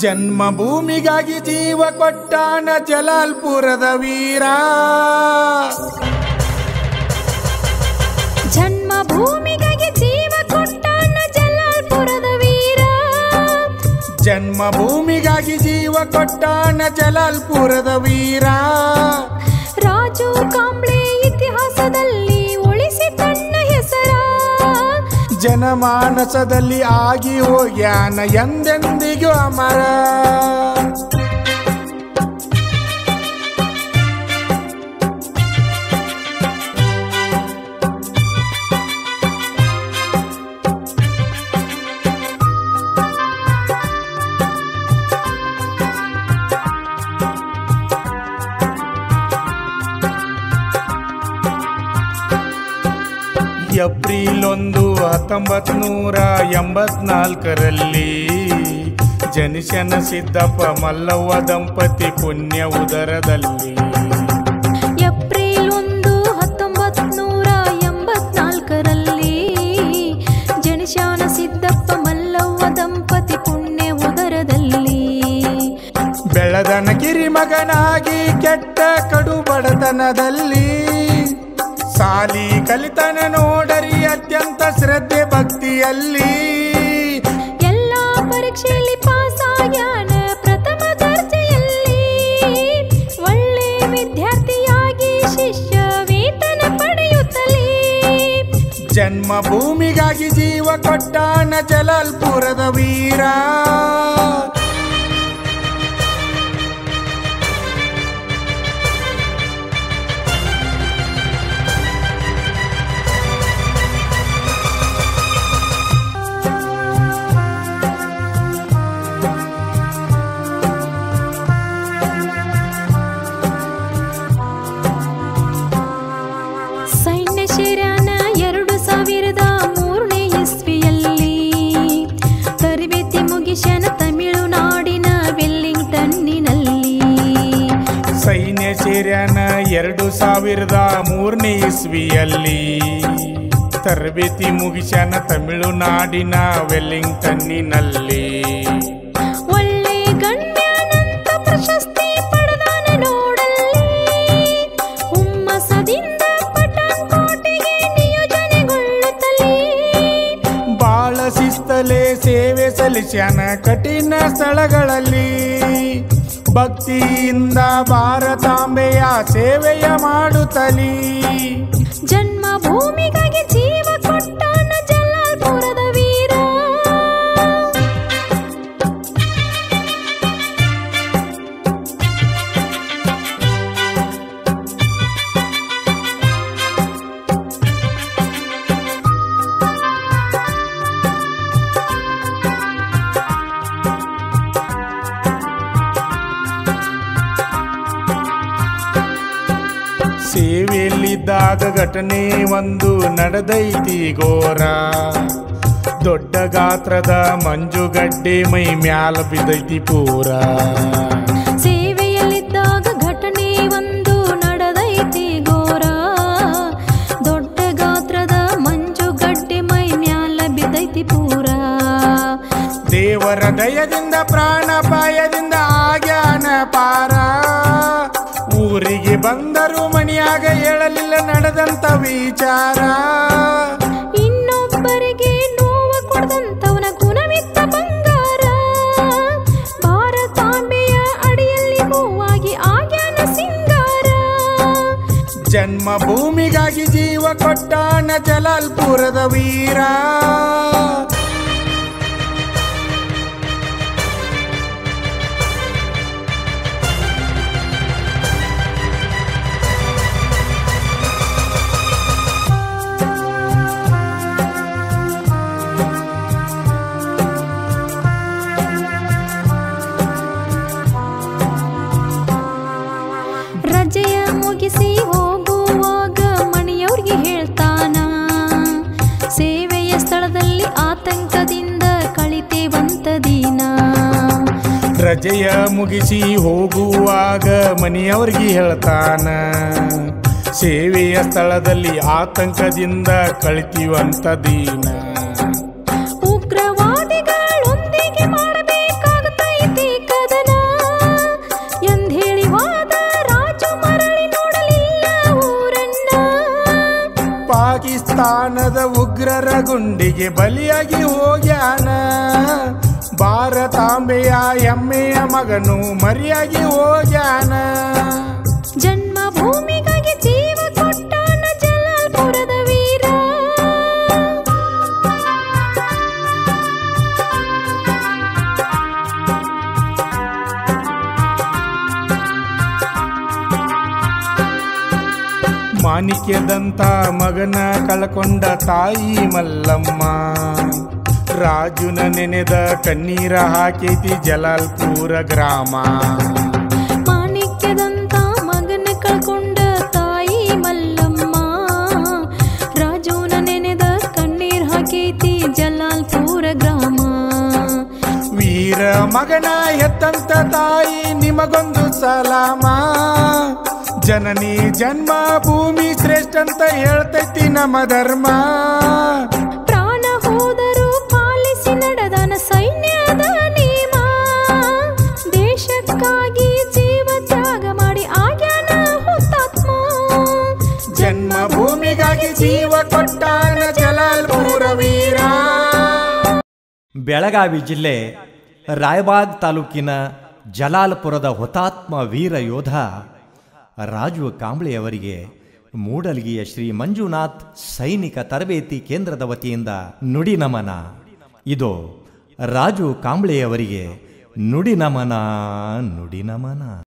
ಜನ್ಮಭೂಮಿಗಾಗಿ ಜೀವ ಕೊಟ್ಟಾನ ಜಲಾಲ್ಪುರದ ವೀರ ಜನ್ಮಭೂಮಿಗಾಗಿ ಜೀವ ಕೊಟ್ಟಾನ ಜಲಾಲ್ಪುರದ ವೀರ ಜನ್ಮಭೂಮಿಗಾಗಿ ಜೀವ ಕೊಟ್ಟಾನ ಜಲಾಲ್ಪುರದ ವೀರ ರಾಜು ಕಾಂಬ್ಳೆ ಇತಿಹಾಸದಲ್ಲಿ ಉಳಿಸಿ ತನ್ನ ಹೆಸರ ಜನಮಾನಸದಲ್ಲಿ ಆಗಿ ಹೋಗ್ಯಾನ ಎಂದೆಂದಿಗೂ ಅಮರ ಏಪ್ರಿಲ್ ಒಂದು ಹತ್ತೊಂಬತ್ ನೂರ ಎಂಬತ್ನಾಲ್ಕರಲ್ಲಿ ಜನಿಸನ ಸಿದ್ದಪ್ಪ ಮಲ್ಲವ್ವ ದಂಪತಿ ಪುಣ್ಯ ಉದರದಲ್ಲಿ ಏಪ್ರಿಲ್ ಒಂದು ಹತ್ತೊಂಬತ್ತು ನೂರ ಎಂಬತ್ನಾಲ್ಕರಲ್ಲಿ ಜನಿಶಾನ ಸಿದ್ದಪ್ಪ ಮಲ್ಲವ್ವ ದಂಪತಿ ಪುಣ್ಯ ಉದರದಲ್ಲಿ ಬೆಳದನ ಕಿರಿ ಮಗನಾಗಿ ಕೆಟ್ಟ ಕಡು ಬಡತನದಲ್ಲಿ ಸಾಲಿ ಕಲಿತನ ನೋಡರಿ ಅತ್ಯಂತ ಶ್ರದ್ಧೆ ಭಕ್ತಿಯಲ್ಲಿ ಎಲ್ಲ ಪರೀಕ್ಷೆಯಲ್ಲಿ ಪಾಸ್ ಆಗ್ಯಾನ ಪ್ರಥಮ ದರ್ಜೆಯಲ್ಲಿ ಒಳ್ಳೆ ವಿದ್ಯಾರ್ಥಿಯಾಗಿ ಶಿಷ್ಯ ವೇತನ ಪಡೆಯುತ್ತಲೇ ಜನ್ಮಭೂಮಿಗಾಗಿ ಜೀವ ಕೊಟ್ಟಾನ ಜಲಾಲ್ಪುರದ ವೀರ ಸೈನ್ಯ ಶಿರಾನ ಎರಡು ಸಾವಿರದ ಮೂರನೇ ಇಸ್ವಿಯಲ್ಲಿ ತರಬೇತಿ ಮುಗಿಸ್ಯಾನ ತಮಿಳುನಾಡಿನ ವೆಲ್ಲಿಂಗ್ಟನ್ನಿನಲ್ಲಿ ಸೈನ್ಯ ಸೇರ್ಯಾನ ಎರಡು ಸಾವಿರದ ಮೂರನೇ ಇಸ್ವಿಯಲ್ಲಿ ತರಬೇತಿ ಮುಗಿಸ್ಯಾನ ತಮಿಳುನಾಡಿನ ವೆಲ್ಲಿಂಗ್ಟನ್ನಿನಲ್ಲಿ ಒಳ್ಳೆ ಗಣ್ಯಾನಂತ ಪ್ರಶಸ್ತಿ ಪಡೆದಾನ ನೋಡಲ್ಲಿ ಹುಮ್ಮಸದಿಂದ ಪಠಾಣ್ಕೋಟೆಗೆ ನಿಯೋಜನೆಗೊಳ್ಳುತ್ತಲೇ ಬಾಳ ಶಿಸ್ತಲೆ ಸೇವೆ ಸಲ್ಲಿಸ್ಯಾನ ಕಠಿಣ ಸ್ಥಳಗಳಲ್ಲಿ ಭಕ್ತಿಯಿಂದ ಭಾರತಾಂಬೆಯ ಸೇವೆಯ ಮಾಡುತ್ತಲೀ ಜನ್ಮಭೂಮಿಗಾಗಿ ಜೀವ ಕೊಟ್ಟಾನ ಜಲಾಲ್ಪುರದ ವೀರ ಸೇವೆಯಲ್ಲಿದ್ದಾಗ ಘಟನೆ ಒಂದು ನಡೆದೈತಿ ಘೋರ ದೊಡ್ಡ ಗಾತ್ರದ ಮಂಜುಗಡ್ಡೆ ಮೈ ಮ್ಯಾಲ ಬಿದ್ದೈತಿ ಪೂರ ಸೇವೆಯಲ್ಲಿದ್ದಾಗ ಘಟನೆ ಒಂದು ನಡೆದೈತಿ ಘೋರ ದೊಡ್ಡ ಗಾತ್ರದ ಮಂಜುಗಡ್ಡೆ ಮೈ ಮ್ಯಾಲ ಬಿದ್ದೈತಿ ಪೂರ ದೇವರ ದಯದಿಂದ ಪ್ರಾಣಪಾಯದಿಂದ ಆಗ್ಯಾನ ಪಾರ ಊರಿಗೆ ಬಂದರು ಮಣಿಯಾಗ ಹೇಳಲಿಲ್ಲ ನಡೆದಂತ ವಿಚಾರ ಇನ್ನೊಬ್ಬರಿಗೆ ನೋವು ಕೊಡದಂತವನ ಗುಣವಿತ್ತ ಬಂಗಾರ ಭಾರತಾಂಬೆಯ ಅಡಿಯಲ್ಲಿ ಹೂವಾಗಿ ಆಗ್ಯಾನ ಸಿಂಗಾರ ಜನ್ಮಭೂಮಿಗಾಗಿ ಜೀವ ಕೊಟ್ಟಾನ ಜಲಾಲ್ಪುರದ ವೀರ ರಜೆಯ ಮುಗಿಸಿ ಹೋಗುವಾಗ ಮಣಿಯವ್ರಿಗೆ ಹೇಳ್ತಾನ ಸೇವೆಯ ಸ್ಥಳದಲ್ಲಿ ಆತಂಕದಿಂದ ಕಳಿತೇವಂತ ದಿನ ರಜೆಯ ಮುಗಿಸಿ ಹೋಗುವಾಗ ಮನೆಯವ್ರಿಗೆ ಹೇಳ್ತಾನ ಸೇವೆಯ ಸ್ಥಳದಲ್ಲಿ ಆತಂಕದಿಂದ ಕಳಿತೀವಂತ ದಿನ ಉಗ್ರವಾದಿಗಳೊಂದಿಗೆ ಮಾಡಬೇಕಾಗುತ್ತೈತಿ ಪಾಕಿಸ್ತಾನದ ಉಗ್ರರ ಗುಂಡಿಗೆ ಬಲಿಯಾಗಿ ಹೋಗ್ಯಾನ ಭಾರತಾಂಬೆಯ ಎಮ್ಮೆಯ ಮಗನು ಮರಿಯಾಗಿ ಹೋಗ್ಯಾನ ಜನ್ಮಭೂಮಿಗಾಗಿ ಜೀವ ಕೊಟ್ಟಾನ ಜಲಾಲ್ಪುರದ ವೀರ ಮಾಣಿಕ್ಯದಂತ ಮಗನ ಕಳ್ಕೊಂಡ ತಾಯಿ ಮಲ್ಲಮ್ಮ ರಾಜುನ ನೆನೆದ ಕಣ್ಣೀರ ಹಾಕೈತಿ ಜಲಾಲ್ಪುರ ಗ್ರಾಮ ಮಾಣಿಕ್ಯದಂತ ಮಗನ ಕಳ್ಕೊಂಡ ತಾಯಿ ಮಲ್ಲಮ್ಮ ರಾಜುನ ನೆನೆದ ಕಣ್ಣೀರ್ ಹಾಕೈತಿ ಜಲಾಲ್ಪುರ ಗ್ರಾಮ ವೀರ ಮಗನ ಹೆತ್ತಂತ ತಾಯಿ ನಿಮಗೊಂದು ಸಲಾಮ ಜನನಿ ಜನ್ಮ ಭೂಮಿ ಶ್ರೇಷ್ಠ ಅಂತ ಹೇಳ್ತೈತಿ ನಮ್ಮ ಧರ್ಮ ಪ್ರಾಣ ಹೋದರೂ ಪಾಲಿಸಿ ನಡೆದನ ಸೈನ್ಯದ ನೇಮ ದೇಶಕ್ಕಾಗಿ ಜೀವ ತ್ಯಾಗ ಮಾಡಿ ಆಗ್ಯಾನ ಹುತಾತ್ಮ ಜನ್ಮಭೂಮಿಗಾಗಿ ಜೀವ ಕೊಟ್ಟಾನ ಜಲಾಲ್ಪುರ ವೀರ ಬೆಳಗಾವಿ ಜಿಲ್ಲೆ ರಾಯಬಾಗ್ ತಾಲೂಕಿನ ಜಲಾಲ್ಪುರದ ಹುತಾತ್ಮ ವೀರ ಯೋಧ ರಾಜು ಕಾಂಬ್ಳೆಯವರಿಗೆ ಮೂಡಲ್ಗಿಯ ಶ್ರೀ ಮಂಜುನಾಥ್ ಸೈನಿಕ ತರಬೇತಿ ಕೇಂದ್ರದ ವತಿಯಿಂದ ನುಡಿ ನಮನ ಇದು ರಾಜು ಕಾಂಬ್ಳೆಯವರಿಗೆ ನುಡಿ ನಮನ ನುಡಿ ನಮನ